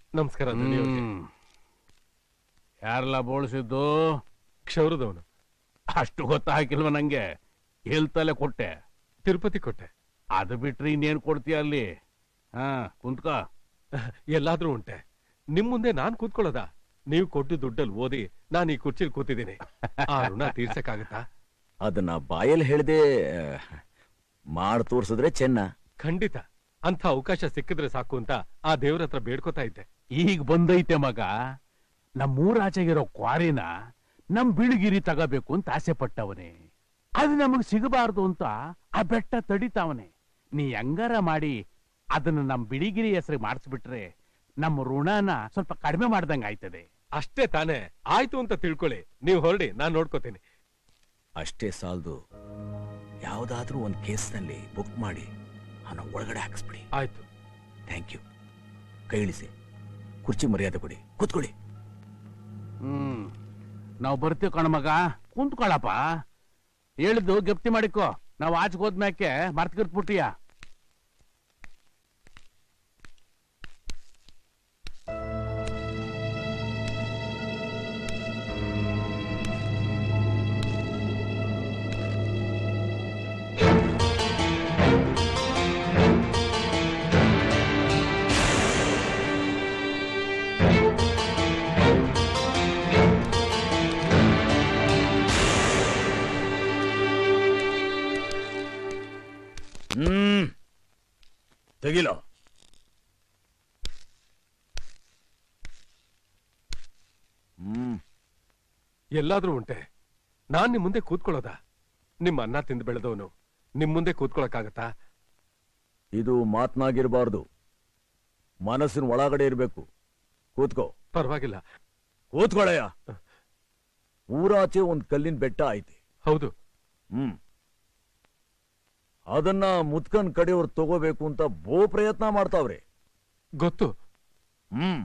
ನಮಸ್ಕಾರ ಧಣಿಯವ್ರಿಗೆ. ಹ್ಮ್. ಯಾರೆಲ್ಲ ಬೋಳ್ಸಿದ್ದು ಕ್ಷೌರದವನು ಅಷ್ಟು ಗೊತ್ತಾಗಿಲ್ವ ನಂಗೆ ಹೇಳ್ತಲೆ ಕೊಟ್ಟೆ ತಿರುಪತಿ ಕೊಟ್ಟೆ ಅದು ಬಿಟ್ರೆ ಇನ್ನೇನ್ ಕೊಡ್ತೀಯ ಅಲ್ಲಿ ಹಾ ಕುಂತ್ಕ ಎಲ್ಲಾದ್ರೂ ಉಂಟೆ ನಿಮ್ ಮುಂದೆ ನಾನ್ ಕೂತ್ಕೊಳ್ಳೋದ ನೀವು ಕೊಟ್ಟು ದುಡ್ಡಲ್ಲಿ ಓದಿ ನಾನ್ ಈ ಕುರ್ಚಿಲ್ ಕೂತಿದ್ದೀನಿ ಆ ಋಣ ತೀರ್ಸಕ್ಕಾಗತ್ತಾ ಅದನ್ನ ಬಾಯಲ್ಲಿ ಹೇಳ್ದೆ ಮಾಡ್ ತೋರ್ಸಿದ್ರೆ ಚೆನ್ನ ಖಂಡಿತ ಅಂತ ಅವಕಾಶ ಸಿಕ್ಕಿದ್ರೆ ಸಾಕು ಅಂತ ಆ ದೇವ್ರ ಹತ್ರ ಬೇಡ್ಕೋತಾ ಇದ್ದೆ ಈಗ ಬಂದೈತೆ ಮಗ ನಮ್ಮೂರಾಚೆಗಿರೋ ಕ್ವಾರಿನ ನಮ್ ಬಿಳಿಗಿರಿ ತಗೋಬೇಕು ಅಂತ ಆಸೆ ಪಟ್ಟವನೇ ಅದು ನಮಗ್ ಸಿಗಬಾರ್ದು ಅಂತ ಆ ಬೆಟ್ಟ ತಡಿತಾವನೆ ನೀ ಹೆಂಗಾರ ಮಾಡಿ ಅದನ್ನ ನಮ್ ಬಿಳಿಗಿರಿ ಹೆಸರಿಗೆ ಮಾಡಿಸ್ಬಿಟ್ರೆ ನಮ್ಮ ಋಣನ ಸ್ವಲ್ಪ ಕಡಿಮೆ ಮಾಡ್ದಂಗ ಆಯ್ತದೆ ಅಷ್ಟೇ ತಾನೇ ಆಯ್ತು ಅಂತ ತಿಳ್ಕೊಳ್ಳಿ ನೀವು ಹೊರಡಿ ನಾನ್ ನೋಡ್ಕೋತೀನಿ ಅಷ್ಟೇ ಸಾಲದು ಯಾವ್ದಾದ್ರೂ ಒಂದ್ ಕೇಸ್ನಲ್ಲಿ ಬುಕ್ ಮಾಡಿ ಅವನ ಒಳಗಡೆ ಹಾಕಿಸ್ಬಿಡಿ ಆಯ್ತು ಥ್ಯಾಂಕ್ ಯು ಕೈ ಇಳಿಸಿ ಕುರ್ಚಿ ಮರ್ಯಾದೆ ಕೊಡಿ ಕೂತ್ಕೊಳ್ಳಿ ಹ್ಮ್ ನಾವು ಬರ್ತೀವಿ ಕಣ ಮಗ ಕುಂತ್ಕೊಳಪ್ಪ ಹೇಳಿದ್ದು ಗೆಪ್ತಿ ಮಾಡಿಕೋ ನಾವು ಆಚೆಗೆ ಹೋದ್ಮ್ಯಾಕೆ ಮರ್ತ್ಗಿರ್ತ್ಬಿಟ್ಟಿಯ ಹ್ಮ್ ತೆಗಿಲೋ ಹ್ಮ್ ಎಲ್ಲಾದ್ರೂ ಉಂಟೆ ನಾನ್ ನಿಮ್ ಮುಂದೆ ಕೂತ್ಕೊಳ್ಳೋದ ನಿಮ್ ಅನ್ನ ತಿಂದು ಬೆಳೆದವನು ನಿಮ್ ಮುಂದೆ ಕೂತ್ಕೊಳಕ್ಕಾಗತ್ತಾ ಇದು ಮಾತನಾಗಿರಬಾರ್ದು ಮನಸ್ಸಿನ ಒಳಗಡೆ ಇರ್ಬೇಕು ಕೂತ್ಕೋ ಪರವಾಗಿಲ್ಲ ಕೂತ್ಕೊಳ್ಳಯ್ಯ ಊರಾಚೆ ಒಂದ್ ಕಲ್ಲಿನ ಬೆಟ್ಟ ಐತಿ ಹೌದು ಹ್ಮ್ ಅದನ್ನ ಮುತ್ಕನ್ ಕಡೆಯವ್ರು ತಗೋಬೇಕು ಅಂತ ಬೋ ಪ್ರಯತ್ನ ಮಾಡ್ತಾವ್ರೆ ಗೊತ್ತು ಹ್ಮ್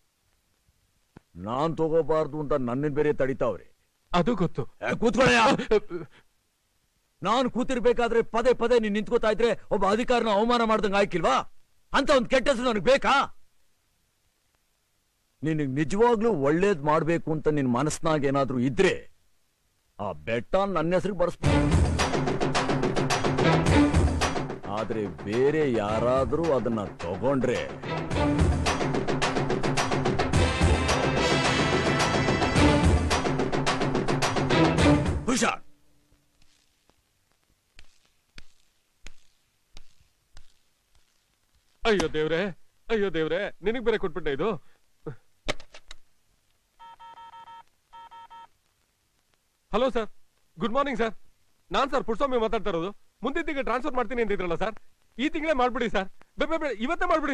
ನಾನ್ ತಗೋಬಾರ್ದು ಅಂತ ನನ್ನ ಬೇರೆ ತಡಿತಾವ್ರೆ ಅದು ಗೊತ್ತು ಏ, ಕೂತ್ಕೊಳ್ಳಯ್ಯ ನಾನ್ ಕೂತಿರ್ಬೇಕಾದ್ರೆ ಪದೇ ಪದೇ ನೀನ್ ನಿಂತ್ಕೋತಾ ಇದ್ರೆ ಒಬ್ಬ ಅಧಿಕಾರನ ಅವಮಾನ ಮಾಡ್ದಂಗ ಆಯ್ಕಿಲ್ವಾ ಅಂತ ಒಂದ್ ಕೆಟ್ಟ ಹೆಸರು ನನಗ್ ಬೇಕಾ ನಿನಗ್ ನಿಜವಾಗ್ಲೂ ಒಳ್ಳೇದ್ ಮಾಡ್ಬೇಕು ಅಂತ ನಿನ್ ಮನಸ್ನಾಗ ಏನಾದ್ರೂ ಇದ್ರೆ ಆ ಬೆಟ್ಟ ನನ್ನ ಹೆಸರಿಗೆ ಬರ್ಸ್ಬೋದು ಆದ್ರೆ ಬೇರೆ ಯಾರಾದ್ರೂ ಅದನ್ನ ತಗೊಂಡ್ರೆ ಹುಷಾರ್ ಅಯ್ಯೋ ದೇವ್ರೆ ಅಯ್ಯೋ ದೇವ್ರೆ ನಿನಗ್ ಬೇರೆ ಕೊಟ್ಬಿಟ್ಟೆ ಇದು hello sir good morning sir ನಾನ್ ಸರ್ ಪುಟ್ಸ್ವಾಮಿ ಮಾತಾಡ್ತಾ ಇರೋದು ಮುಂದಿನ ತಿಂಗಳು ಟ್ರಾನ್ಸ್ಫರ್ ಮಾಡ್ತೀನಿ ಅಂತಿದ್ರಲ್ಲ ಸರ್ ಈ ತಿಂಗಳೇ ಮಾಡ್ಬಿಡಿ ಸರ್ ಬೇಡ ಬೇಡ ಇವತ್ತೇ ಮಾಡ್ಬಿಡಿ